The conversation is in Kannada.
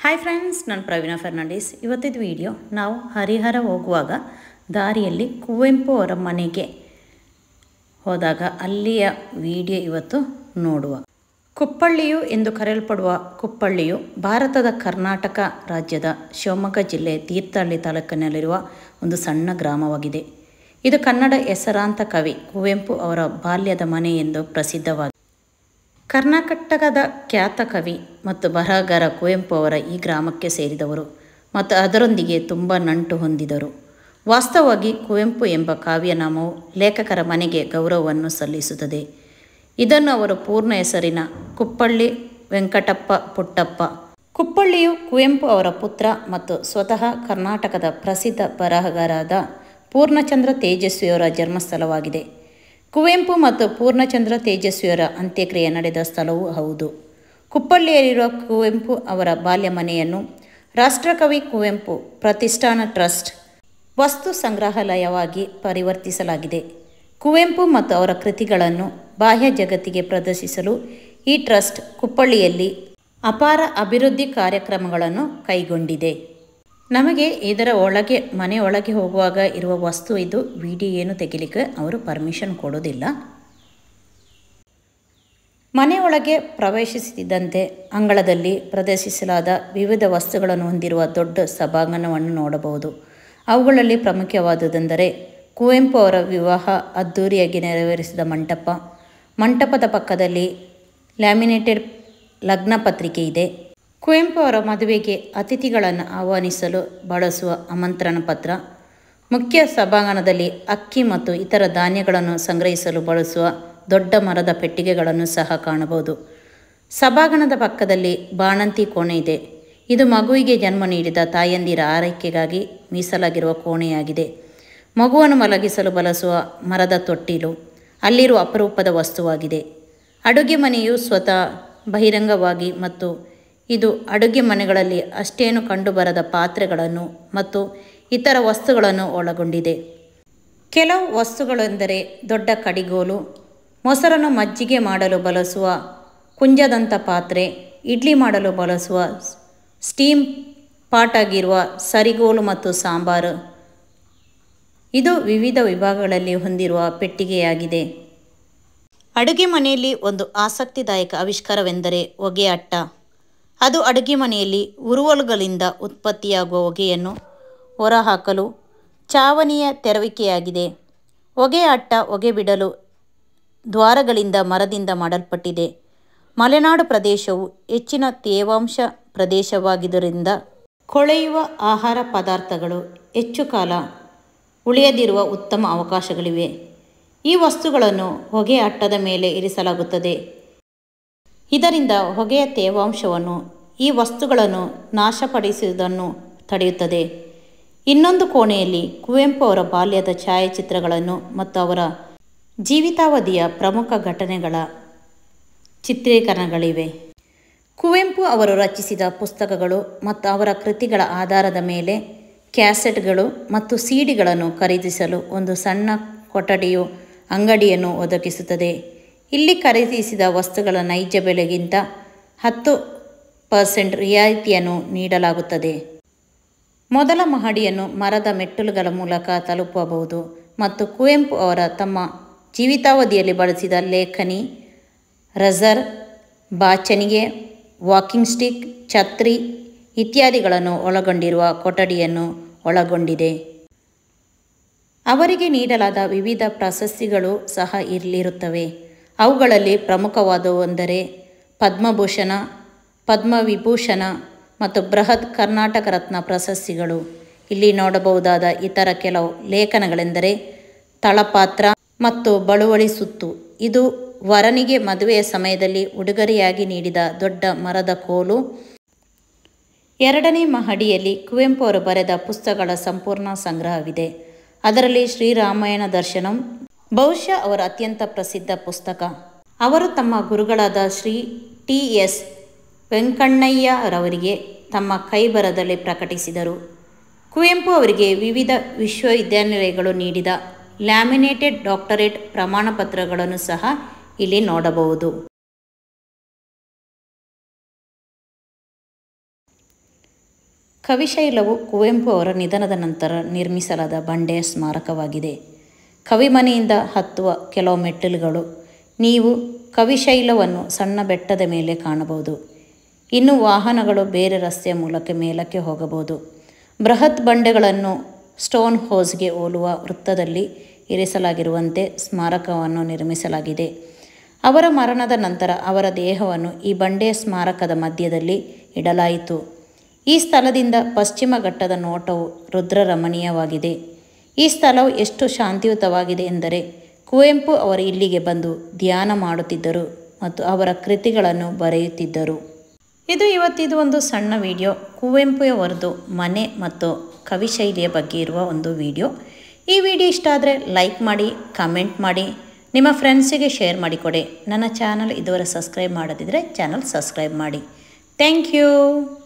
ಹಾಯ್ ಫ್ರೆಂಡ್ಸ್ ನಾನು ಪ್ರವೀಣಾ ಫರ್ನಾಂಡಿಸ್ ಇವತ್ತಿನ ವಿಡಿಯೋ ನಾವು ಹರಿಹರ ಹೋಗುವಾಗ ದಾರಿಯಲ್ಲಿ ಕುವೆಂಪು ಅವರ ಮನೆಗೆ ಹೋದಾಗ ಅಲ್ಲಿಯ ವಿಡಿಯೋ ಇವತ್ತು ನೋಡುವ ಕುಪ್ಪಳ್ಳಿಯು ಎಂದು ಕರೆಯಲ್ಪಡುವ ಕುಪ್ಪಳ್ಳಿಯು ಭಾರತದ ಕರ್ನಾಟಕ ರಾಜ್ಯದ ಶಿವಮೊಗ್ಗ ಜಿಲ್ಲೆ ತೀರ್ಥಹಳ್ಳಿ ತಾಲೂಕಿನಲ್ಲಿರುವ ಒಂದು ಸಣ್ಣ ಗ್ರಾಮವಾಗಿದೆ ಇದು ಕನ್ನಡ ಹೆಸರಾಂತ ಕವಿ ಕುವೆಂಪು ಅವರ ಬಾಲ್ಯದ ಮನೆ ಎಂದು ಪ್ರಸಿದ್ಧವಾಗಿದೆ ಕರ್ನಾಟಕದ ಖ್ಯಾತ ಕವಿ ಮತ್ತು ಬರಹಗಾರ ಕುವೆಂಪು ಅವರ ಈ ಗ್ರಾಮಕ್ಕೆ ಸೇರಿದವರು ಮತ್ತು ಅದರೊಂದಿಗೆ ತುಂಬ ನಂಟು ಹೊಂದಿದರು ವಾಸ್ತವವಾಗಿ ಕುವೆಂಪು ಎಂಬ ಕಾವ್ಯನಾಮವು ಲೇಖಕರ ಮನೆಗೆ ಗೌರವವನ್ನು ಸಲ್ಲಿಸುತ್ತದೆ ಇದನ್ನು ಅವರು ಪೂರ್ಣ ಹೆಸರಿನ ಕುಪ್ಪಳ್ಳಿ ವೆಂಕಟಪ್ಪ ಪುಟ್ಟಪ್ಪ ಕುಪ್ಪಳ್ಳಿಯು ಕುವೆಂಪು ಅವರ ಪುತ್ರ ಮತ್ತು ಸ್ವತಃ ಕರ್ನಾಟಕದ ಪ್ರಸಿದ್ಧ ಬರಹಗಾರಾದ ಪೂರ್ಣಚಂದ್ರ ತೇಜಸ್ವಿಯವರ ಜನ್ಮಸ್ಥಳವಾಗಿದೆ ಕುವೆಂಪು ಮತ್ತು ಪೂರ್ಣಚಂದ್ರ ತೇಜಸ್ವಿಯವರ ಅಂತ್ಯಕ್ರಿಯೆ ನಡೆದ ಸ್ಥಳವೂ ಹೌದು ಕುಪ್ಪಳ್ಳಿಯಲ್ಲಿರುವ ಕುವೆಂಪು ಅವರ ಬಾಲ್ಯ ಮನೆಯನ್ನು ರಾಷ್ಟ್ರಕವಿ ಕುವೆಂಪು ಪ್ರತಿಷ್ಠಾನ ಟ್ರಸ್ಟ್ ವಸ್ತು ಸಂಗ್ರಹಾಲಯವಾಗಿ ಪರಿವರ್ತಿಸಲಾಗಿದೆ ಕುವೆಂಪು ಮತ್ತು ಅವರ ಕೃತಿಗಳನ್ನು ಬಾಹ್ಯ ಜಗತ್ತಿಗೆ ಪ್ರದರ್ಶಿಸಲು ಈ ಟ್ರಸ್ಟ್ ಕುಪ್ಪಳ್ಳಿಯಲ್ಲಿ ಅಪಾರ ಅಭಿವೃದ್ಧಿ ಕಾರ್ಯಕ್ರಮಗಳನ್ನು ಕೈಗೊಂಡಿದೆ ನಮಗೆ ಇದರ ಒಳಗೆ ಮನೆ ಒಳಗೆ ಹೋಗುವಾಗ ಇರುವ ವಸ್ತು ಇದು ವಿಡಿಯೋ ಏನು ತೆಗಿಲಿಕ್ಕೆ ಅವರು ಪರ್ಮಿಷನ್ ಕೊಡೋದಿಲ್ಲ ಮನೆಯೊಳಗೆ ಪ್ರವೇಶಿಸುತ್ತಿದ್ದಂತೆ ಅಂಗಳದಲ್ಲಿ ಪ್ರದರ್ಶಿಸಲಾದ ವಿವಿಧ ವಸ್ತುಗಳನ್ನು ಹೊಂದಿರುವ ದೊಡ್ಡ ಸಭಾಂಗಣವನ್ನು ನೋಡಬಹುದು ಅವುಗಳಲ್ಲಿ ಪ್ರಮುಖವಾದುದೆಂದರೆ ಕುವೆಂಪು ಅವರ ವಿವಾಹ ಅದ್ಧೂರಿಯಾಗಿ ನೆರವೇರಿಸಿದ ಮಂಟಪ ಮಂಟಪದ ಪಕ್ಕದಲ್ಲಿ ಲ್ಯಾಮಿನೇಟೆಡ್ ಲಗ್ನ ಪತ್ರಿಕೆ ಇದೆ ಕುವೆಂಪು ಅವರ ಮದುವೆಗೆ ಅತಿಥಿಗಳನ್ನು ಆಹ್ವಾನಿಸಲು ಬಳಸುವ ಆಮಂತ್ರಣ ಪತ್ರ ಮುಖ್ಯ ಸಭಾಂಗಣದಲ್ಲಿ ಅಕ್ಕಿ ಮತ್ತು ಇತರ ಧಾನ್ಯಗಳನ್ನು ಸಂಗ್ರಹಿಸಲು ಬಳಸುವ ದೊಡ್ಡ ಮರದ ಪೆಟ್ಟಿಗೆಗಳನ್ನು ಸಹ ಕಾಣಬಹುದು ಸಭಾಂಗಣದ ಪಕ್ಕದಲ್ಲಿ ಬಾಣಂತಿ ಕೋಣೆ ಇದೆ ಇದು ಮಗುವಿಗೆ ಜನ್ಮ ನೀಡಿದ ತಾಯಂದಿರ ಆರೈಕೆಗಾಗಿ ಮೀಸಲಾಗಿರುವ ಕೋಣೆಯಾಗಿದೆ ಮಗುವನ್ನು ಮಲಗಿಸಲು ಬಳಸುವ ಮರದ ತೊಟ್ಟಿಲು ಅಲ್ಲಿರುವ ಅಪರೂಪದ ವಸ್ತುವಾಗಿದೆ ಅಡುಗೆ ಮನೆಯು ಸ್ವತಃ ಬಹಿರಂಗವಾಗಿ ಮತ್ತು ಇದು ಅಡುಗೆ ಮನೆಗಳಲ್ಲಿ ಅಷ್ಟೇನು ಕಂಡುಬರದ ಪಾತ್ರೆಗಳನ್ನು ಮತ್ತು ಇತರ ವಸ್ತುಗಳನ್ನು ಒಳಗೊಂಡಿದೆ ಕೆಲವು ವಸ್ತುಗಳೆಂದರೆ ದೊಡ್ಡ ಕಡಿಗೋಲು ಮೊಸರನ್ನು ಮಜ್ಜಿಗೆ ಮಾಡಲು ಬಳಸುವ ಕುಂಜದಂಥ ಪಾತ್ರೆ ಇಡ್ಲಿ ಮಾಡಲು ಬಳಸುವ ಸ್ಟೀಮ್ ಪಾಟ್ ಆಗಿರುವ ಸರಿಗೋಲು ಮತ್ತು ಸಾಂಬಾರು ಇದು ವಿವಿಧ ವಿಭಾಗಗಳಲ್ಲಿ ಹೊಂದಿರುವ ಪೆಟ್ಟಿಗೆಯಾಗಿದೆ ಅಡುಗೆ ಮನೆಯಲ್ಲಿ ಒಂದು ಆಸಕ್ತಿದಾಯಕ ಆವಿಷ್ಕಾರವೆಂದರೆ ಹೊಗೆ ಅಟ್ಟ ಅದು ಅಡುಗೆ ಮನೆಯಲ್ಲಿ ಉರುವಲುಗಳಿಂದ ಉತ್ಪತ್ತಿಯಾಗುವ ಹೊಗೆಯನ್ನು ಹೊರಹಾಕಲು ಚಾವಣಿಯ ತೆರವಿಕೆಯಾಗಿದೆ ಹೊಗೆ ಅಟ್ಟ ಹೊಗೆ ಬಿಡಲು ದ್ವಾರಗಳಿಂದ ಮರದಿಂದ ಮಾಡಲ್ಪಟ್ಟಿದೆ ಮಲೆನಾಡು ಪ್ರದೇಶವು ಹೆಚ್ಚಿನ ತೇವಾಂಶ ಪ್ರದೇಶವಾಗಿದ್ದರಿಂದ ಕೊಳೆಯುವ ಆಹಾರ ಪದಾರ್ಥಗಳು ಹೆಚ್ಚು ಕಾಲ ಉಳಿಯದಿರುವ ಉತ್ತಮ ಅವಕಾಶಗಳಿವೆ ಈ ವಸ್ತುಗಳನ್ನು ಹೊಗೆ ಅಟ್ಟದ ಮೇಲೆ ಇರಿಸಲಾಗುತ್ತದೆ ಇದರಿಂದ ಹೊಗೆಯ ತೇವಾಂಶವನ್ನು ಈ ವಸ್ತುಗಳನ್ನು ನಾಶಪಡಿಸುವುದನ್ನು ತಡೆಯುತ್ತದೆ ಇನ್ನೊಂದು ಕೋಣೆಯಲ್ಲಿ ಕುವೆಂಪು ಅವರ ಬಾಲ್ಯದ ಛಾಯಾಚಿತ್ರಗಳನ್ನು ಮತ್ತು ಅವರ ಜೀವಿತಾವಧಿಯ ಪ್ರಮುಖ ಘಟನೆಗಳ ಚಿತ್ರೀಕರಣಗಳಿವೆ ಕುವೆಂಪು ಅವರು ರಚಿಸಿದ ಪುಸ್ತಕಗಳು ಮತ್ತು ಅವರ ಕೃತಿಗಳ ಆಧಾರದ ಮೇಲೆ ಕ್ಯಾಸೆಟ್ಗಳು ಮತ್ತು ಸಿಡಿಗಳನ್ನು ಖರೀದಿಸಲು ಒಂದು ಸಣ್ಣ ಕೊಠಡಿಯು ಅಂಗಡಿಯನ್ನು ಒದಗಿಸುತ್ತದೆ ಇಲ್ಲಿ ಖರೀದಿಸಿದ ವಸ್ತುಗಳ ನೈಜ ಬೆಲೆಗಿಂತ ಹತ್ತು ಪರ್ಸೆಂಟ್ ರಿಯಾಯಿತಿಯನ್ನು ನೀಡಲಾಗುತ್ತದೆ ಮೊದಲ ಮಹಡಿಯನ್ನು ಮರದ ಮೆಟ್ಟಲುಗಳ ಮೂಲಕ ತಲುಪಬಹುದು ಮತ್ತು ಕುವೆಂಪು ಅವರ ತಮ್ಮ ಜೀವಿತಾವಧಿಯಲ್ಲಿ ಬಳಸಿದ ಲೇಖನಿ ರಜರ್ ಬಾಚಣಿಗೆ ವಾಕಿಂಗ್ ಸ್ಟಿಕ್ ಛತ್ರಿ ಇತ್ಯಾದಿಗಳನ್ನು ಒಳಗೊಂಡಿರುವ ಕೊಠಡಿಯನ್ನು ಒಳಗೊಂಡಿದೆ ಅವರಿಗೆ ನೀಡಲಾದ ವಿವಿಧ ಪ್ರಶಸ್ತಿಗಳು ಸಹ ಇಲ್ಲಿರುತ್ತವೆ ಅವುಗಳಲ್ಲಿ ಪ್ರಮುಖವಾದವೆಂದರೆ ಪದ್ಮಭೂಷಣ ಪದ್ಮವಿಭೂಷಣ ಮತ್ತು ಬೃಹತ್ ಕರ್ನಾಟಕ ರತ್ನ ಪ್ರಶಸ್ತಿಗಳು ಇಲ್ಲಿ ನೋಡಬಹುದಾದ ಇತರ ಕೆಲವು ಲೇಖನಗಳೆಂದರೆ ತಳಪಾತ್ರ ಮತ್ತು ಬಳುವಳಿ ಸುತ್ತು ಇದು ವರನಿಗೆ ಮದುವೆಯ ಸಮಯದಲ್ಲಿ ಉಡುಗೊರೆಯಾಗಿ ನೀಡಿದ ದೊಡ್ಡ ಮರದ ಕೋಲು ಎರಡನೇ ಮಹಡಿಯಲ್ಲಿ ಕುವೆಂಪು ಅವರು ಬರೆದ ಪುಸ್ತಕಗಳ ಸಂಪೂರ್ಣ ಸಂಗ್ರಹವಿದೆ ಅದರಲ್ಲಿ ಶ್ರೀರಾಮಾಯಣ ದರ್ಶನಂ ಬಹುಶಃ ಅವರ ಅತ್ಯಂತ ಪ್ರಸಿದ್ಧ ಪುಸ್ತಕ ಅವರು ತಮ್ಮ ಗುರುಗಳಾದ ಶ್ರೀ ಟಿ ಎಸ್ ವೆಂಕಣ್ಣಯ್ಯರವರಿಗೆ ತಮ್ಮ ಕೈಬರದಲ್ಲಿ ಪ್ರಕಟಿಸಿದರು ಕುವೆಂಪು ಅವರಿಗೆ ವಿವಿಧ ವಿಶ್ವವಿದ್ಯಾನಿಲಯಗಳು ನೀಡಿದ ಲ್ಯಾಮಿನೇಟೆಡ್ ಡಾಕ್ಟರೇಟ್ ಪ್ರಮಾಣಪತ್ರಗಳನ್ನು ಸಹ ಇಲ್ಲಿ ನೋಡಬಹುದು ಕವಿಶೈಲವು ಕುವೆಂಪು ಅವರ ನಿಧನದ ನಂತರ ನಿರ್ಮಿಸಲಾದ ಬಂಡೆಯ ಸ್ಮಾರಕವಾಗಿದೆ ಕವಿಮನೆಯಿಂದ ಹತ್ತುವ ಕೆಲವು ಮೆಟ್ಟಿಲುಗಳು ನೀವು ಕವಿಶೈಲವನ್ನು ಸಣ್ಣ ಬೆಟ್ಟದ ಮೇಲೆ ಕಾಣಬಹುದು ಇನ್ನು ವಾಹನಗಳು ಬೇರೆ ರಸ್ತೆಯ ಮೂಲಕ ಮೇಲಕ್ಕೆ ಹೋಗಬಹುದು ಬೃಹತ್ ಬಂಡೆಗಳನ್ನು ಸ್ಟೋನ್ ಹೋಸ್ಗೆ ಹೋಲುವ ವೃತ್ತದಲ್ಲಿ ಇರಿಸಲಾಗಿರುವಂತೆ ಸ್ಮಾರಕವನ್ನು ನಿರ್ಮಿಸಲಾಗಿದೆ ಅವರ ಮರಣದ ನಂತರ ಅವರ ದೇಹವನ್ನು ಈ ಬಂಡೆಯ ಸ್ಮಾರಕದ ಮಧ್ಯದಲ್ಲಿ ಇಡಲಾಯಿತು ಈ ಸ್ಥಳದಿಂದ ಪಶ್ಚಿಮ ಘಟ್ಟದ ನೋಟವು ರುದ್ರರಮಣೀಯವಾಗಿದೆ ಈ ಸ್ಥಳವು ಎಷ್ಟು ಶಾಂತಿಯುತವಾಗಿದೆ ಎಂದರೆ ಕುವೆಂಪು ಅವರು ಇಲ್ಲಿಗೆ ಬಂದು ಧ್ಯಾನ ಮಾಡುತ್ತಿದ್ದರು ಮತ್ತು ಅವರ ಕೃತಿಗಳನ್ನು ಬರೆಯುತ್ತಿದ್ದರು ಇದು ಇವತ್ತಿದು ಒಂದು ಸಣ್ಣ ವಿಡಿಯೋ ಕುವೆಂಪು ಅವರದು ಮನೆ ಮತ್ತು ಕವಿಶೈಲಿಯ ಬಗ್ಗೆ ಇರುವ ಒಂದು ವಿಡಿಯೋ ಈ ವಿಡಿಯೋ ಇಷ್ಟ ಆದರೆ ಲೈಕ್ ಮಾಡಿ ಕಮೆಂಟ್ ಮಾಡಿ ನಿಮ್ಮ ಫ್ರೆಂಡ್ಸಿಗೆ ಶೇರ್ ಮಾಡಿಕೊಡಿ ನನ್ನ ಚಾನಲ್ ಇದುವರೆ ಸಬ್ಸ್ಕ್ರೈಬ್ ಮಾಡದಿದ್ದರೆ ಚಾನಲ್ ಸಬ್ಸ್ಕ್ರೈಬ್ ಮಾಡಿ ಥ್ಯಾಂಕ್ ಯು